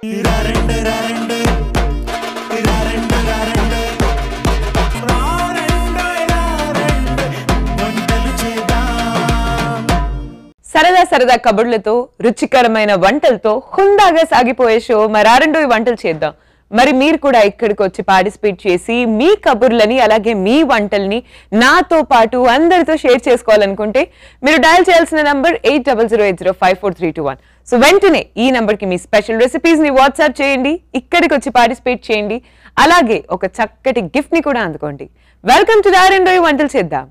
సరదా సరదా కబుర్లతో రుచికరమైన వంటలతో హుందాగా సాగిపోయే షో మరారెండో ఈ వంటలు చేద్దాం మరి మీరు కూడా ఇక్కడికి వచ్చి పార్టిసిపేట్ చేసి మీ కబుర్లని అలాగే మీ వంటల్ని నాతో పాటు అందరితో షేర్ చేసుకోవాలనుకుంటే మీరు డయల్ చేయాల్సిన number eight double zero eight zero five four three two one so వెంటనే ఈ నంబర్ కి మీ స్పెషల్ రెసిపీస్ ని వాట్సాప్ చేయండి ఇక్కడికి వచ్చి పార్టిసిపేట్ చేయండి అలాగే ఒక చక్కటి గిఫ్ట్ ని కూడా అందుకోండి వెల్కమ్ టు దారెండో ఈ వంటలు చేద్దాం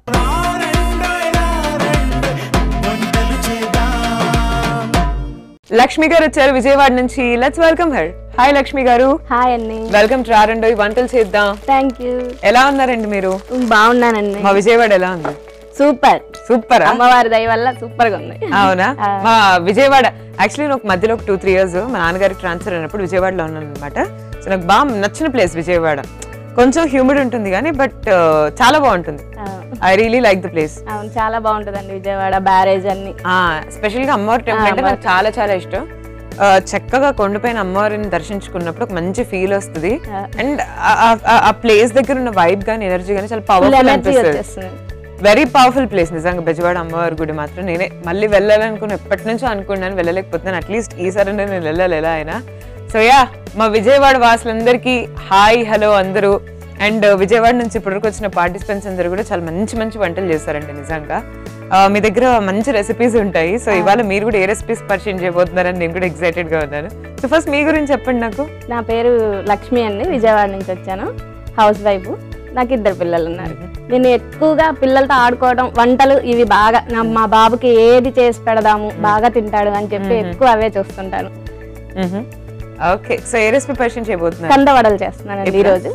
లక్ష్మి గారు వచ్చారు విజయవాడ నుంచి let's welcome her hi Lakshmi garu hi అండి వెల్కమ్ టు రారండో ఈ వంటలు చేద్దాం థ్యాంక్ యూ ఎలా ఉన్నారండి మీరు బాగున్నానండి మా విజయవాడ ఎలా ఉంది సూపర్ సూపర్ అమ్మవారి దయ వల్ల సూపర్ గా ఉంది అవునా మా విజయవాడ యాక్చువల్లీ నాకు మధ్యలో ఒక టూ త్రీ ఇయర్స్ మా నాన్నగారికి ట్రాన్స్ఫర్ అయినప్పుడు విజయవాడలో ఉన్నాను అనమాట సో నాకు బాగా నచ్చిన ప్లేస్ విజయవాడ కొంచెం హ్యూమిడ్ ఉంటుంది కానీ బట్ చాలా బాగుంటుంది ఆ, I really like the place అవును చాలా బాగుంటుందండి విజయవాడ బ్యారేజ్ అన్ని స్పెషల్ గా అమ్మవారి టెంపుల్ అంటే నాకు చాలా చాలా ఇష్టం ఆ, చక్కగా కొండపైన అమ్మవారిని దర్శించుకున్నప్పుడు ఒక మంచి ఫీల్ వస్తుంది అండ్ ఆ ప్లేస్ దగ్గర ఉన్న వైబ్ గానీ ఎనర్జీ గానీ చాలా పవర్ఫుల్ ఎనర్జీ అనిపిస్తుంది వచ్చేస్తుంది వెరీ పవర్ఫుల్ ప్లేస్ నిజంగా బెజవాడ అమ్మవారి గుడి మాత్రం నేనే మళ్ళీ వెళ్ళాలనుకున్న ఎప్పటి నుంచో అనుకున్నాను వెళ్ళలేకపోతున్నాను అట్లీస్ట్ ఈసారి నేను వెళ్ళాలి ఎలా అయినా సో యా మా విజయవాడ వాసులందరికీ హాయ్ హలో అందరూ అండ్ విజయవాడ నుంచి ఇప్పటివరకు వచ్చిన పార్టిసిపెంట్స్ అందరూ కూడా చాలా మంచి మంచి వంటలు చేస్తారండి నిజంగా ఆ, మీ దగ్గర మంచి రెసిపీస్ ఉంటాయి సో ఇవాళ మీరు కూడా ఏ రెసిపీస్ పరిచయం చేయబోతున్నారని నేను కూడా ఎక్సైటెడ్ గా ఉన్నాను సో ఫస్ట్ మీ గురించి చెప్పండి నాకు నా పేరు లక్ష్మి అండి విజయవాడ నుంచి వచ్చాను హౌస్ వైఫ్ నాకు ఇద్దరు పిల్లలు ఉన్నారు నేను ఎక్కువగా పిల్లలతో ఆడుకోవడం వంటలు ఇవి బాగా నా మా బాబుకి ఏది చేసి పెడదాము బాగా తింటాడు అని చెప్పి ఎక్కువ అవే చూస్తుంటాను ఓకే సో ఏ రెసిపీ పరిచయం చేయబోతున్నారు కంద వడలు చేస్తున్నానండి ఈరోజు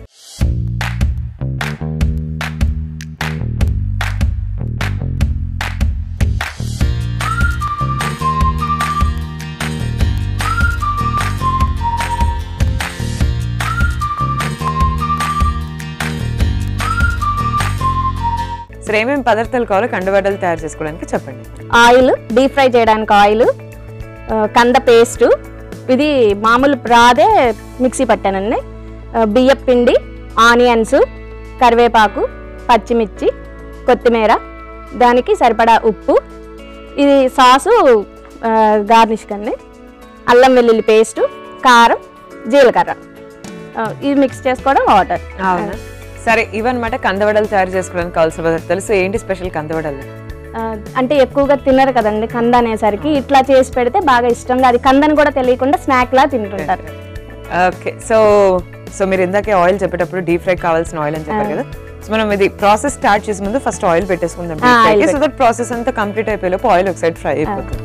సరే ఏమేమి పదార్థాలు కావాలో కండవడలు తయారు చేసుకోవడానికి చెప్పండి ఆయిల్ డీప్ ఫ్రై చేయడానికి ఆయిల్ ఆ, కంద పేస్ట్ ఇది మామూలు రాదే మిక్సీ పట్టానండి ఆ, బియ్యం పిండి ఆనియన్స్ కరివేపాకు పచ్చిమిర్చి కొత్తిమీర దానికి సరిపడా ఉప్పు ఇది సాసు గార్నిష్ కండి అల్లం వెల్లుల్లి పేస్ట్ కారం జీలకర్ర ఆ, ఇది మిక్స్ చేసుకోవడం వాటర్ అవునా సరే ఇవన్నమాట కందవడలు తయారు చేసుకోవడానికి కావాల్సిన పదార్థాలు సో ఏంటి స్పెషల్ కందవడలు ఆ, అంటే ఎక్కువగా తినరు కదండి కంద అనేసరికి ఇట్లా చేసి పెడితే బాగా ఇష్టంగా అది కందని కూడా తెలియకుండా స్నాక్ లా తింటుంటారు ఓకే సో సో మీరు ఇందాకే ఆయిల్ చెప్పేటప్పుడు డీప్ ఫ్రై కావాల్సిన ఆయిల్ అని చెప్పారు కదా సో మనం ఇది ప్రాసెస్ స్టార్ట్ చేసే ముందు ఫస్ట్ ఆయిల్ పెట్టేసుకుందాం ఆ, oil సో దట్ ప్రాసెస్ అంతా కంప్లీట్ అయిపోయేలోపు ఆయిల్ ఒక సైడ్ ఫ్రై అయిపోతుంది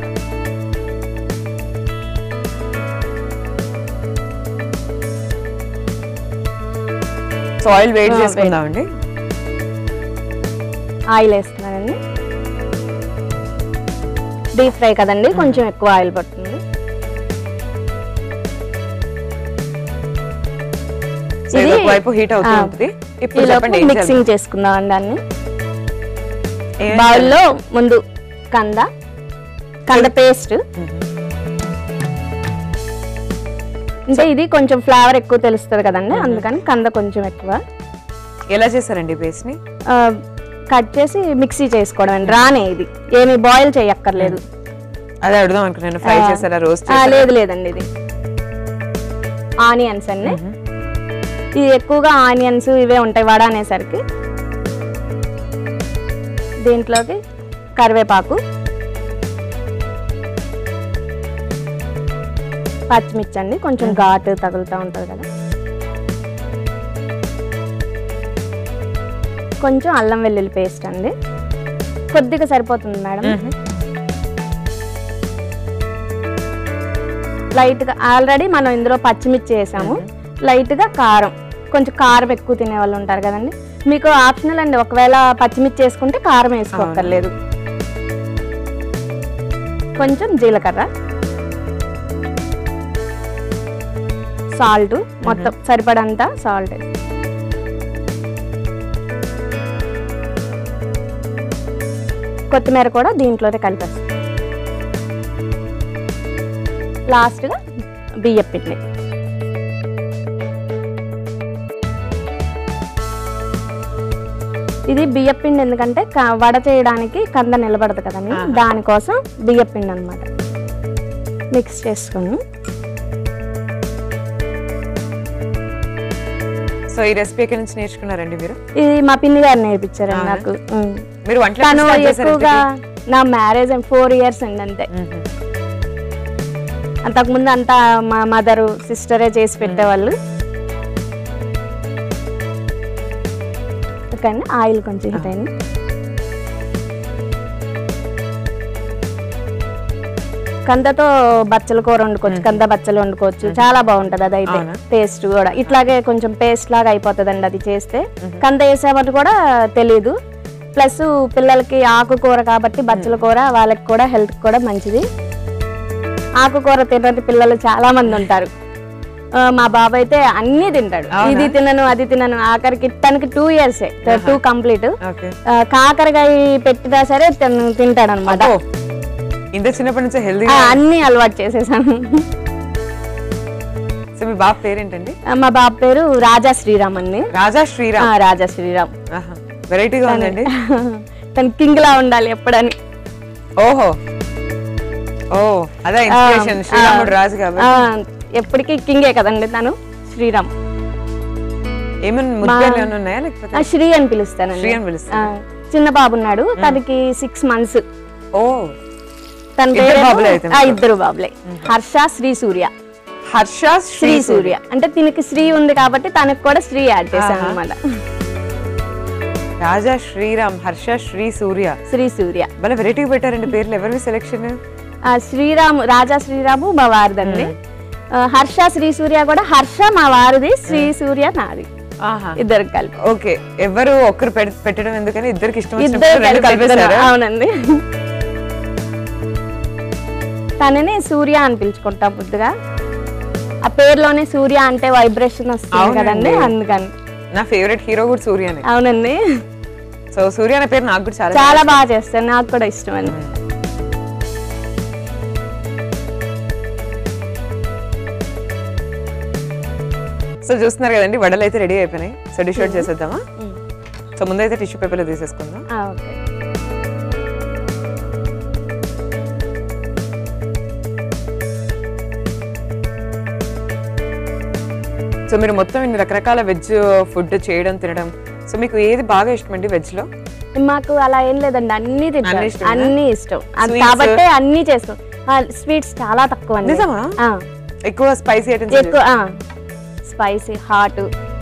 సో ఆయిల్ వేడి ఆ, చేసుకుందామండి ఆయిల్ వేస్తున్నానండి డీప్ ఫ్రై కదండి కొంచెం ఎక్కువ ఆయిల్ పడుతుంది సో ఇది ఇది- ఒకవైపు హీట్ అవుతూ ఆ. ఉంటుంది ఇప్పుడు చెప్పండి ఈలోపు ఏం మిక్సింగ్ చేసుకుందాం దాన్ని ఏం బౌల్లో ముందు కంద కంద పేస్ట్ అంటే ఇది కొంచెం ఫ్లేవర్ ఎక్కువ తెలుస్తుంది కదండి అందుకని కంద కొంచెం ఎక్కువ ఎలా చేశారండి పేస్ట్ ని ఆ, కట్ చేసి మిక్సీ చేసుకోవడం అండి రానే ఇది ఏమి బాయిల్ చేయక్కర్లేదు అదే అడుగుదాం అనుకున్నాను ఫ్రై చేశారా రోస్ట్ ఆ, లేదు లేదండి ఇది ఆనియన్స్ అండి ఇది ఎక్కువగా ఆనియన్స్ ఇవే ఉంటాయి వడ అనేసరికి దీంట్లోకి కరివేపాకు పచ్చిమిర్చి అండి కొంచెం ఘాటు తగులుతూ ఉంటుంది కదా కొంచెం అల్లం వెల్లుల్లి పేస్ట్ అండి కొద్దిగా సరిపోతుంది మేడం లైట్గా ఆల్రెడీ మనం ఇందులో పచ్చిమిర్చి వేసాము లైట్గా కారం కొంచెం కారం ఎక్కువ తినే వాళ్ళు ఉంటారు కదండి మీకు ఆప్షనల్ అండి ఒకవేళ పచ్చిమిర్చి వేసుకుంటే కారం వేసుకోక్కర్లేదు కొంచెం జీలకర్ర సాల్ట్ మొత్తం సరిపడంతా సాల్ట్ కొత్తిమీర కూడా దీంట్లోనే కలిపేస్తాం లాస్ట్గా బియ్యం పిండి ఇది బియ్యం పిండి ఎందుకంటే క- వడ చేయడానికి కంద నిలబడదు కదండి ఆహా. దానికోసం బియ్యం పిండి అనమాట మిక్స్ చేసుకొని సో ఈ రెసిపీ ఎక్కడి నుంచి నేర్చుకున్నారండి మీరు ఇది మా పిన్ని గారు నేర్పించారండి అవునా? నాకు ఉమ్. మీరు వంటలు తను ఎప్పుడు start చేశారు ఎక్కువగా ఇంతకీ? నా మ్యారేజ్ ఫోర్ ఇయర్స్ అండి అంతే మ్మ్. అంతకుముందు అంతా మా మదరు సిస్టరే చేసి పెట్టేవాళ్ళు కానీ ఆయిల్ కొంచెం హీట్ అయింది కందతో బచ్చల కూర వండుకోవచ్చు కంద బచ్చలు వండుకోవచ్చు చాలా బాగుంటది అది అయితే అవునా? టేస్ట్ కూడా ఇట్లాగే కొంచెం పేస్ట్ లాగా అయిపోతుందండి అది చేస్తే కంద వేసామని కూడా తెలీదు ప్లస్ పిల్లలకి ఆకుకూర కాబట్టి బచ్చల కూర వాళ్ళకి కూడా హెల్త్ కూడా మంచిది ఆకుకూర తినని పిల్లలు చాలా మంది ఉంటారు ఆ, మా బాబు అయితే అన్ని తింటాడు అవునా? ఇది తినను అది తినను ఆఖరికి తనకి two years two complete okay కాకరకాయ పెట్టినా సరే తను తింటాడు అనమాట అబ్బో, ఇంత చిన్నప్పటి నుంచి హెల్దీ అన్ని అలవాటు చేసేసాను సో మీ బాబు పేరేంటండి ఆ, మా బాబు పేరు రాజా శ్రీరామ్ అండి రాజా ఆ, శ్రీరామ్ రాజా శ్రీరామ్ ఆహా, వెరైటీగా ఉందండి తను కింగ్ లా ఉండాలి ఎప్పుడని ఓహో ఓ అదే ఇన్స్పిరేషన్ శ్రీరాముడు రాజు కాబట్టి ఆ, ఎప్పటికీ కింగే కదండి తను శ్రీరామ్ ఏమైనా ముద్దులు ఏమైనా ఉన్నాయా లేకపోతే ఆ, శ్రీ అని పిలుస్తానండి శ్రీ అని పిలుస్తారు ఆ, చిన్న బాబు ఉన్నాడు తనకి సిక్స్ మంత్స్ ఓ తన ఇద్దరు పేరు బాబులే అయితే ఆ, ఇద్దరు బాబులే హర్ష శ్రీ సూర్య హర్ష శ్రీ సూర్య అంటే దీనికి శ్రీ ఉంది కాబట్టి తనకు కూడా శ్రీ యాడ్ చేశాను అనమాట రాజా శ్రీరామ్ హర్ష శ్రీ సూర్య శ్రీ సూర్య భలే వెరైటీ పెట్టారండి పేర్లు ఎవరివి సెలెక్షన్ ఆ, శ్రీరాము రాజా శ్రీరాము మా వారిదండి ఆ, హర్ష శ్రీ సూర్య కూడా హర్ష మా వారిది శ్రీ సూర్య నాది ఆహా ఇద్దరు కలిపి ఓకే ఎవరు ఒక్కరు పెట్- పెట్టడం ఎందుకని ఇద్దరికి ఇష్టం ఇద్దరు వచ్చినప్పుడు రెండు కలిపి కలిపేశారా? అవునండి తనని సూర్య అని పిలుచుకుంటాం ముద్దుగా ఆ పేరులోనే సూర్య అంటే వైబ్రేషన్ వస్తుంది అవునండి. కదండి అందుకని నా ఫేవరెట్ హీరో కూడా సూర్యనే అవునండి సో సూర్య అనే పేరు నాకు కూడా చాలా చాలా బాగా చేస్తాను నాకు కూడా ఇష్టం అండి సో చూస్తున్నారు కదండి వడలు అయితే రెడీ అయిపోయినాయి సో డిష్ అవుట్ చేసేద్దామా సో ముందైతే టిష్యూ పేపర్లో తీసేసుకుందాం ఆ, ఓకే సో మీరు మొత్తం ఇన్ని రకరకాల వెజ్ ఫుడ్ చేయడం తినడం సో మీకు ఏది బాగా ఇష్టం అండి వెజ్ లో మాకు అలా ఏం లేదండి అన్ని తింటాం అన్ని ఇష్టమేనా? అన్ని ఇష్టం అది Sweets? కాబట్టి అన్ని చేస్తాం స్వీట్స్ చాలా తక్కువ అండి నిజమా ఆ, ఎక్కువ స్పైసీ ఐటమ్స్ ఎక్కువ స్పైసీ హాట్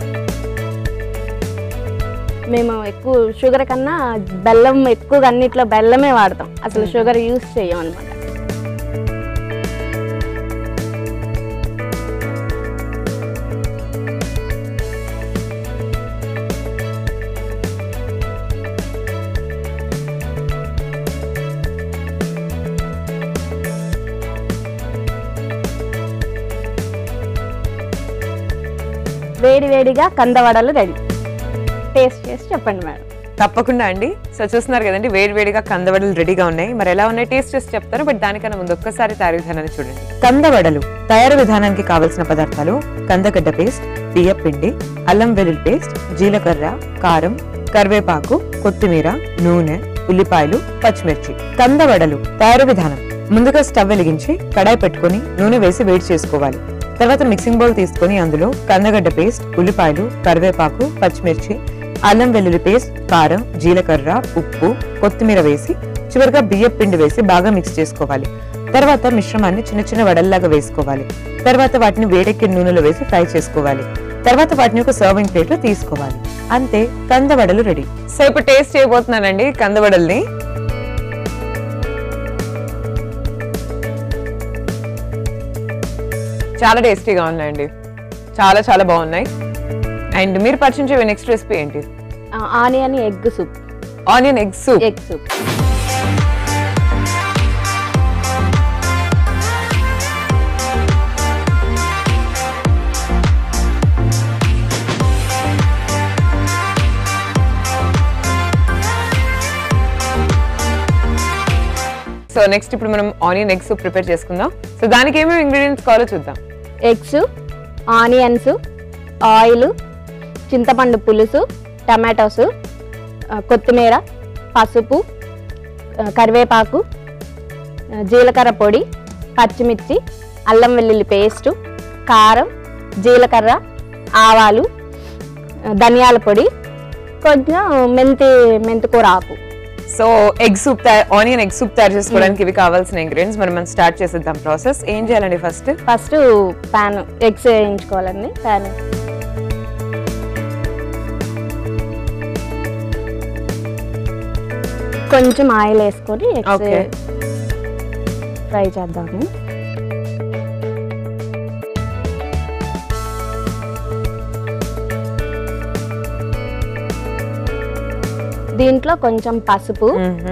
మేము ఎక్కువ షుగర్ కన్నా బెల్లం ఎక్కువగా అన్నిట్లో బెల్లమే వాడతాం అసలు షుగర్ యూస్ చేయం అనమాట వేడి వేడిగా కందవడలు రెడీ టేస్ట్ చేసి చెప్పండి మేడం తప్పకుండా అండి సో చూస్తున్నారు కదండి వేడి వేడిగా కందవడలు రెడీగా ఉన్నాయి మరి ఎలా ఉన్నాయి టేస్ట్ చేసి చెప్తాను బట్ దానికన్నా ముందు ఒక్కసారి తయారీ విధానాన్ని చూడండి కందవడలు తయారు విధానానికి కావలసిన పదార్థాలు కందగడ్డ పేస్ట్ బియ్య పిండి అల్లం వెల్లుల్లి పేస్ట్ జీలకర్ర కారం కరివేపాకు కొత్తిమీర నూనె ఉల్లిపాయలు పచ్చిమిర్చి కందవడలు తయారు విధానం ముందుగా స్టవ్ వెలిగించి కడాయి పెట్టుకొని నూనె వేసి వేడి చేసుకోవాలి తర్వాత మిక్సింగ్ బౌల్ తీసుకొని అందులో కందగడ్డ పేస్ట్ ఉల్లిపాయలు కరివేపాకు పచ్చిమిర్చి అల్లం వెల్లుల్లి పేస్ట్ కారం జీలకర్ర ఉప్పు కొత్తిమీర వేసి చివరిగా బియ్యం పిండి వేసి బాగా మిక్స్ చేసుకోవాలి తర్వాత మిశ్రమాన్ని చిన్న చిన్న వడల్లాగా వేసుకోవాలి తర్వాత వాటిని వేడెక్కిన నూనెలో వేసి ఫ్రై చేసుకోవాలి తర్వాత వాటిని ఒక సర్వింగ్ ప్లేట్ లో తీసుకోవాలి అంతే కందవడలు రెడీ సో ఇప్పుడు టేస్ట్ చేయబోతున్నానండి కందవడల్ని చాలా టేస్టీగా ఉన్నాయండి చాలా చాలా బాగున్నాయి అండ్ మీరు పరిచయం చేయే నెక్స్ట్ రెసిపీ ఏంటి onion egg soup onion egg soup egg soup so next ఇప్పుడు మనం ఆనియన్ ఎగ్ సూప్ ప్రిపేర్ చేసుకుందాం సో దానికి ఏమేమి ఇంగ్రీడియంట్స్ కావాలో చూద్దాం ఎగ్స్ ఆనియన్స్ ఆయిల్ చింతపండు పులుసు టమాటోస్ ఆ, కొత్తిమీర పసుపు ఆ, కరివేపాకు ఆ, జీలకర్ర పొడి పచ్చిమిర్చి అల్లం వెల్లుల్లి పేస్టు కారం జీలకర్ర ఆవాలు ఆ, ధనియాల పొడి కొంచెం మెంతి మెంతికూర ఆకు so egg soup onion egg soup తయారు చేసుకోవడానికి ఇవి కావాల్సిన ఇంగ్రీడియంట్స్ మనం మనం స్టార్ట్ చేసేద్దాం ప్రాసెస్ ఏం చేయాలండి ఫస్ట్ ఫస్ట్ ప్యాన్ ఎగ్స్ వేయించుకోవాలండి ప్యాన్ కొంచెం ఆయిల్ వేసుకొని ఎగ్స్ Okay. ఫ్రై చేద్దాము దీంట్లో కొంచెం పసుపు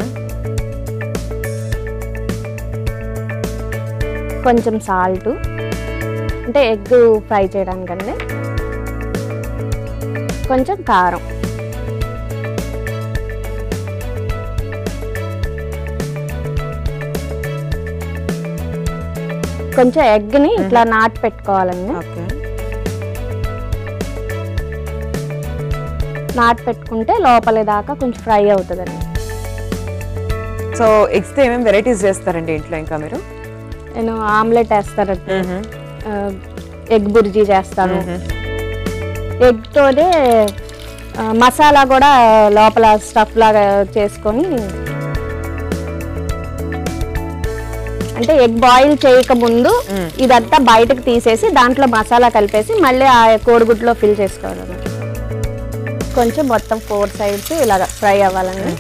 కొంచెం సాల్ట్ అంటే ఎగ్ ఫ్రై చేయడానికండి కొంచెం కారం కొంచెం ఎగ్ని ఇట్లా నాటి పెట్టుకోవాలండి ఓకే నాటి పెట్టుకుంటే లోపలి దాకా కొంచెం ఫ్రై అవుతుందండి సో ఎగ్స్ తో ఏమేమి వెరైటీస్ చేస్తారండి ఇంట్లో ఇంకా మీరు నేను ఆమ్లెట్ వేస్తానంటే ఎగ్ బుర్జీ చేస్తాను ఎగ్తోనే ఆ, మసాలా కూడా లోపల స్టఫ్ లాగా చేసుకొని అంటే ఎగ్ బాయిల్ చేయక ముందు ఇదంతా బయటకు తీసేసి దాంట్లో మసాలా కలిపేసి మళ్ళీ ఆ కోడిగుడ్లో ఫిల్ చేసుకోవాలి కొంచెం మొత్తం ఫోర్ సైడ్స్ ఇలాగ ఫ్రై అవ్వాలండి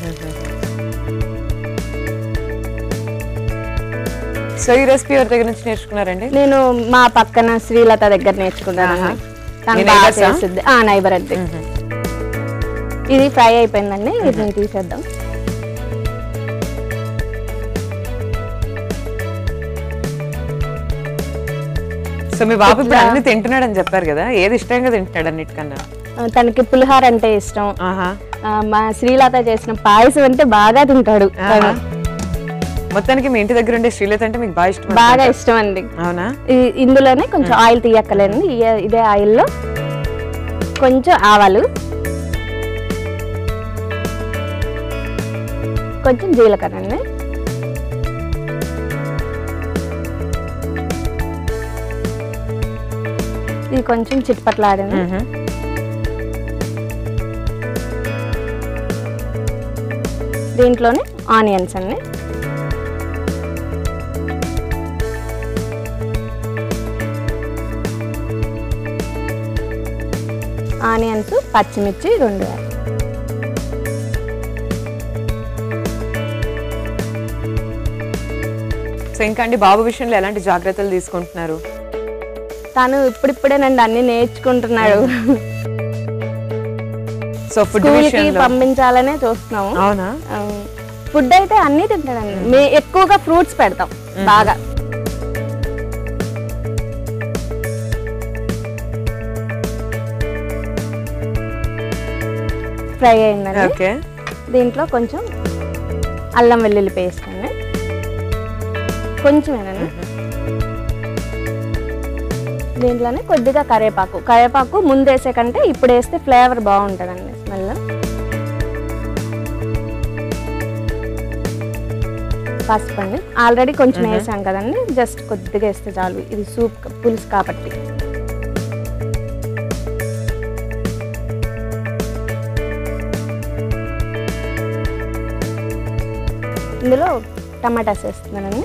సో ఈ రెసిపీ ఎవరి దగ్గర నుంచి నేర్చుకున్నారండి నేను మా పక్కన శ్రీలత దగ్గర నేర్చుకున్నాను ఆహా. తను మీ బాగా neighbours ఆ? చేస్తుంది ఆ నైబర్ అండి ఇది ఫ్రై అయిపోయిందండి వీటిని తీసేద్దాం సో మీ బాబు ఇప్పుడు అన్ని తింటున్నాడని చెప్పారు కదా ఏది ఇష్టంగా తింటున్నాడు అన్నిటికన్నా ఆ, తనకి పులిహార అంటే ఇష్టం ఆహా ఆ, మా శ్రీలత చేసిన పాయసం అంటే బాగా తింటాడు ఆహా. మొత్తానికి మీ ఇంటి దగ్గర ఉండే శ్రీలత అంటే మీకు బాగా ఇష్టం బాగా ఇష్టం అండి అవునా ఈ- ఇందులోనే కొంచెం ఆయిల్ తీయక్కలేండి ఇయ- ఇదే ఆయిల్లో కొంచెం ఆవాలు కొంచెం జీలకర్ర అండి ఇది కొంచెం చిట్పట్లాడింది మ్మ్. దీంట్లోనే ఆనియన్స్ అండి ఆనియన్స్ పచ్చిమిర్చి రెండు వేయాలి. సో ఇంకా అండి బాబు విషయంలో ఎలాంటి జాగ్రత్తలు తీసుకుంటున్నారు తను ఇప్పుడిప్పుడేనండి అన్ని నేర్చుకుంటున్నాడు సో ఫుడ్ స్కూల్ కి విషయంలో పంపించాలనే చూస్తున్నాము అవునా ఫుడ్ అయితే అన్ని తింటాడండి మే ఎక్కువగా ఫ్రూట్స్ పెడతాం బాగా ఫ్రై అయిందండి ఓకే దీంట్లో కొంచెం అల్లం వెల్లుల్లి పేస్ట్ అండి కొంచెమేనండి దీంట్లోనే కొద్దిగా కరివేపాకు కరివేపాకు ముందు వేసే కంటే ఇప్పుడు వేస్తే ఫ్లేవర్ బాగుంటుందండి స్మెల్ పసుపు అండి ఆల్రెడీ కొంచెం వేసాం కదండి జస్ట్ కొద్దిగా వేస్తే చాలు ఇది సూప్ క- పులుసు కాబట్టి ఇందులో టమాటాస్ వేస్తున్నానండి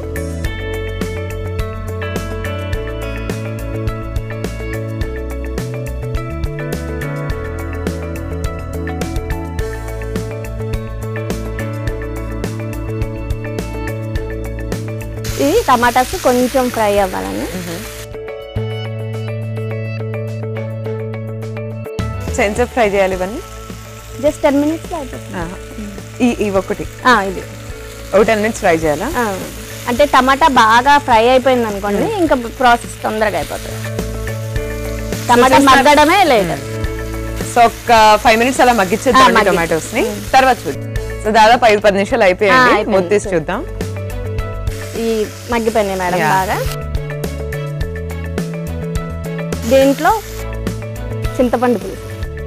ఇది టమాటాస్ కొంచెం ఫ్రై అవ్వాలండి సెన్సర్ ఫ్రై చేయాలి ఇవన్నీ జస్ట్ టెన్ మినిట్స్లో అయిపోతుంది ఆహా. ఈ ఈ ఒకటి ఆ, ఇది ఒక టెన్ మినిట్స్ ఫ్రై చేయాలా ఆ, అంటే టమాటా బాగా ఫ్రై అయిపోయింది అనుకోండి ఇంకా ప్రాసెస్ తొందరగా అయిపోతుంది టమాటా చూస్తారు- మగ్గడమే లేదు సో ఒక ఫైవ్ మినిట్స్ అలా మగ్గించేద్దాం ఆ, మగ్గి- టొమాటోస్ ని తర్వాత చూద్దాం సో దాదాపు ఐదు పది నిమిషాలు ఆ, అయిపోయింది అయిపోయింది. మూత తీసి చూద్దాం ఈ మగ్గిపోయినాయి మేడం Yeah. బాగా దీంట్లో చింతపండు పులుసు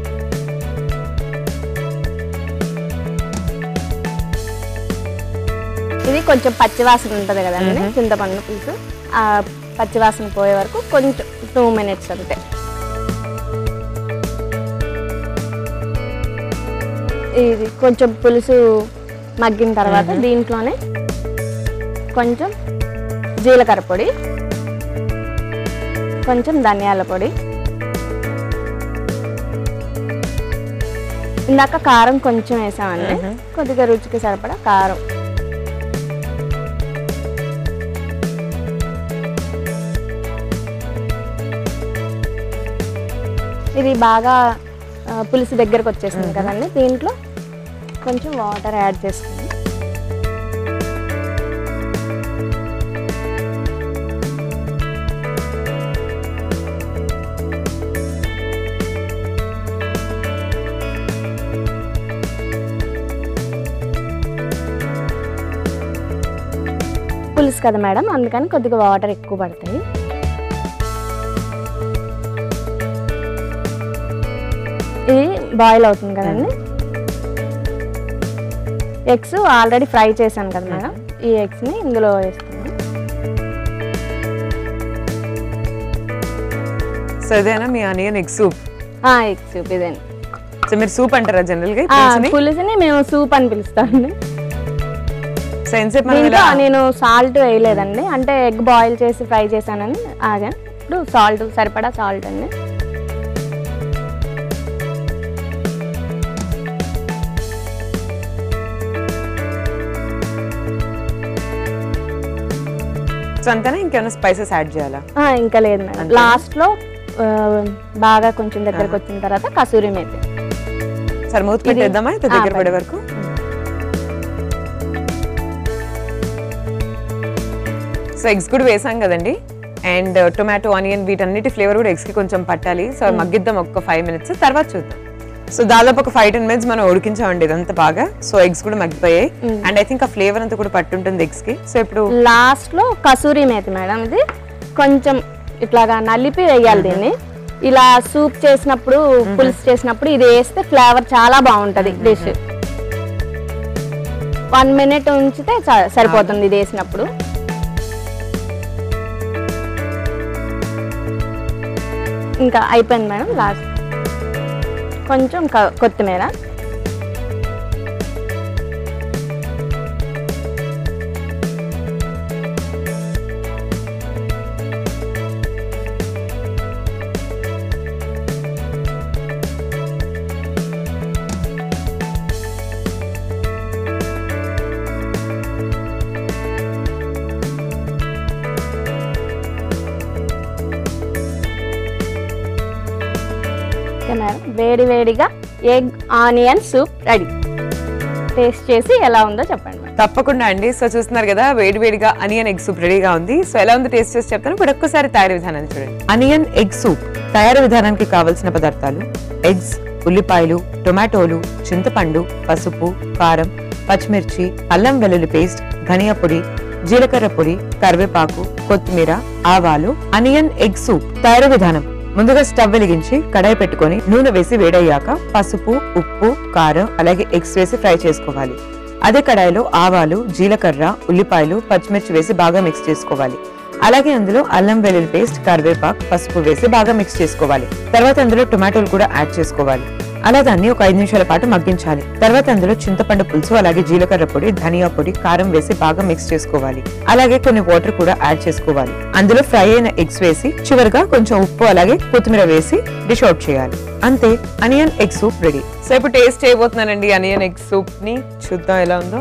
ఇది కొంచెం పచ్చివాసన ఉంటుంది కదండి చింతపండు పులుసు ఆ పచ్చివాసన పోయే వరకు కొంచెం టూ మినిట్స్ అంతే ఇది కొంచెం పులుసు మగ్గిన తర్వాత దీంట్లోనే కొంచెం జీలకర్ర పొడి కొంచెం ధనియాల పొడి ఇందాక కారం కొంచెం వేసామండి కొద్దిగా రుచికి సరిపడా కారం ఇది బాగా ఆ, పులుసు దగ్గరకు వచ్చేసింది కదండి దీంట్లో కొంచెం వాటర్ యాడ్ చేసుకుంది పులుసు కదా మేడం అందుకని కొద్దిగా వాటర్ ఎక్కువ పడతాయి ఇది బాయిల్ అవుతుంది కదండి ఎగ్స్ ఆల్రెడీ ఫ్రై చేశాను కదా మేడం ఈ ఎగ్స్ని ఇందులో వేస్తున్నాను సో ఇదేనా మీ onion egg soup egg soup ఇదేండి సో మీరు సూప్ అంటారా జనరల్ గా ఈ ఆ, పులుసుని? పులుసుని మేము సూప్ అని పిలుస్తామండి సో ఎంతసేపు మనం దీంట్లో ఇలా నేను సాల్ట్ వేయలేదండి అంటే ఎగ్ బాయిల్ చేసి ఫ్రై చేశానని ఆగా ఇప్పుడు సాల్ట్ సరిపడా సాల్ట్ అండి సో అంతేనా ఇంకేమైనా స్పైసెస్ యాడ్ చేయాలా ఆ, ఇంకా లేదు మేడం అంతేనా? లాస్ట్లో ఆ, బాగా కొంచెం దగ్గరకు వచ్చిన తర్వాత కసూరి మేతి సరే మూత ఇది- పెట్టేద్దామా అయితే ఆ, దగ్గర పడే పెట్టు. వరకు సో ఎగ్స్ కూడా వేసాం కదండి అండ్ టొమాటో ఆనియన్ వీటన్నిటి ఫ్లేవర్ కూడా ఎగ్స్ కి కొంచెం పట్టాలి సో మగ్గిద్దాం ఒక ఫైవ్ మినిట్స్ తర్వాత చూద్దాం సో దాదాపు ఒక ఫైవ్ టెన్ మినిట్స్ మనం ఉడికించామండి ఇదంతా బాగా సో ఎగ్స్ కూడా మగ్గిపోయాయి అండ్ ఐ థింక్ ఆ ఫ్లేవర్ అంతా కూడా పట్టుంటుంది ఎగ్స్ కి సో ఇప్పుడు లాస్ట్లో కసూరి మేతి మేడం ఇది కొంచెం ఇట్లాగా నలిపి వేయాలి దీన్ని ఇలా సూప్ చేసినప్పుడు పులుసు చేసినప్పుడు ఇది వేస్తే ఫ్లేవర్ చాలా బాగుంటది డిష్ వన్ మినిట్ ఉంచితే స- సరిపోతుంది ఇది వేసినప్పుడు ఇంకా అయిపోయింది మేడం లాస్ట్ కొంచెం క- కొత్తిమీర ఓకే మేడం వేడి వేడిగా egg onion soup ready taste చేసి ఎలా ఉందో చెప్పండి మేడం తప్పకుండా అండి సో చూస్తున్నారు కదా వేడి వేడిగా అనియన్ ఎగ్ సూప్ రెడీగా ఉంది సో ఎలా ఉందో టేస్ట్ చేసి చెప్తాను ఇప్పుడు ఒక్కసారి తయారీ విధానాన్ని చూడండి అనియన్ ఎగ్ సూప్ తయారీ విధానానికి కావలసిన పదార్థాలు ఎగ్స్ ఉల్లిపాయలు టొమాటోలు చింతపండు పసుపు కారం పచ్చిమిర్చి అల్లం వెల్లుల్లి పేస్ట్ ధనియా పొడి జీలకర్ర పొడి కరివేపాకు కొత్తిమీర ఆవాలు అనియన్ ఎగ్ సూప్ తయారీ విధానం ముందుగా స్టవ్ వెలిగించి కడాయి పెట్టుకొని నూనె వేసి వేడయ్యాక పసుపు ఉప్పు కారం అలాగే ఎగ్స్ వేసి ఫ్రై చేసుకోవాలి అదే కడాయిలో ఆవాలు జీలకర్ర ఉల్లిపాయలు పచ్చిమిర్చి వేసి బాగా మిక్స్ చేసుకోవాలి అలాగే అందులో అల్లం వెల్లుల్లి పేస్ట్ కరివేపాకు పసుపు వేసి బాగా మిక్స్ చేసుకోవాలి తర్వాత అందులో టొమాటోలు కూడా యాడ్ చేసుకోవాలి అలా దాన్ని ఒక ఐదు నిమిషాల పాటు మగ్గించాలి తర్వాత అందులో చింతపండు పులుసు అలాగే జీలకర్ర పొడి ధనియా పొడి కారం వేసి బాగా మిక్స్ చేసుకోవాలి అలాగే కొన్ని వాటర్ కూడా యాడ్ చేసుకోవాలి అందులో ఫ్రై అయిన ఎగ్స్ వేసి చివరిగా కొంచెం ఉప్పు అలాగే కొత్తిమీర వేసి డిష్ అవుట్ చేయాలి అంతే onion egg soup ready so ఇప్పుడు టేస్ట్ చేయబోతున్నానండి అనియన్ ఎగ్ సూప్ ని చూద్దాం ఎలా ఉందో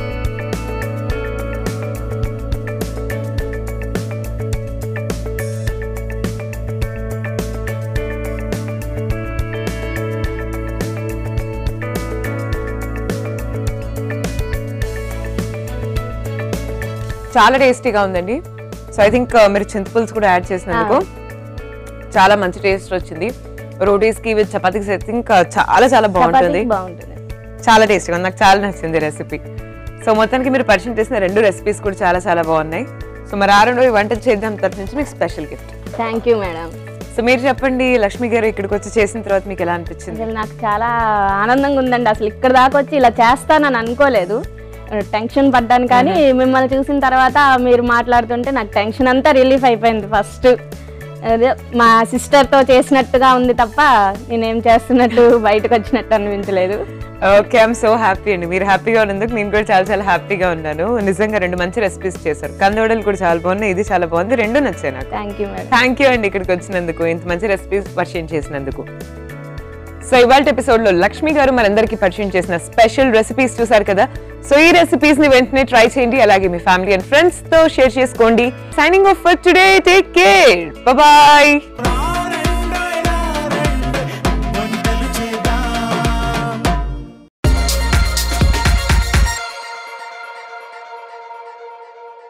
చాలా టేస్టీగా ఉందండి సో ఐ థింక్ మీరు చింతపులుసు కూడా యాడ్ చేసినందుకు చాలా మంచి టేస్ట్ వచ్చింది రోటీస్ కి విత్ చపాతీస్ ఐ థింక్ చాలా చాలా బాగుంటుంది చపాతీకి బాగుంటుంది చాలా టేస్టీగా ఉంది నాకు చాలా నచ్చింది రెసిపీ సో మొత్తానికి మీరు పరిచయం చేసిన రెండు రెసిపీస్ కూడా చాలా చాలా బాగున్నాయి సో మరి ఆ రెండు వంటలు చేద్దాం తరఫు నుంచి మీకు special gift thank you madam so మీరు చెప్పండి లక్ష్మి గారు ఇక్కడికి వచ్చి చేసిన తర్వాత మీకు ఎలా అనిపించింది అసలు నాకు చాలా ఆనందంగా ఉందండి అసలు ఇక్కడ దాకా వచ్చి ఇలా చేస్తానని అనుకోలేదు టెన్షన్ పడ్డాను కానీ మిమ్మల్ని చూసిన తర్వాత మీరు మాట్లాడుతుంటే నాకు టెన్షన్ అంతా రిలీఫ్ అయిపోయింది ఫస్ట్ అదే మా సిస్టర్తో చేసినట్టుగా ఉంది తప్ప నేనేం చేస్తున్నట్టు బయటకు వచ్చినట్టు అనిపించలేదు ఓకే ఐఎమ్ సో హ్యాపీ అండి మీరు హ్యాపీగా ఉన్నందుకు నేను కూడా చాలా చాలా హ్యాపీగా ఉన్నాను నిజంగా రెండు మంచి రెసిపీస్ చేశారు కందోడలు కూడా చాలా బాగున్నాయి ఇది చాలా బాగుంది రెండు నచ్చాయి నాకు thank you madam thank you అండి ఇక్కడికి వచ్చినందుకు ఇంత మంచి రెసిపీస్ పరిచయం చేసినందుకు సో ఇవాళ ఎపిసోడ్ లో లక్ష్మి గారు మనందరికీ పరిచయం చేసిన స్పెషల్ రెసిపీస్ చూసారు కదా సో ఈ రెసిపీస్ ని వెంటనే ట్రై చేయండి అలాగే మీ ఫ్యామిలీ అండ్ ఫ్రెండ్స్ తో షేర్ చేసుకోండి signing off for today take care bye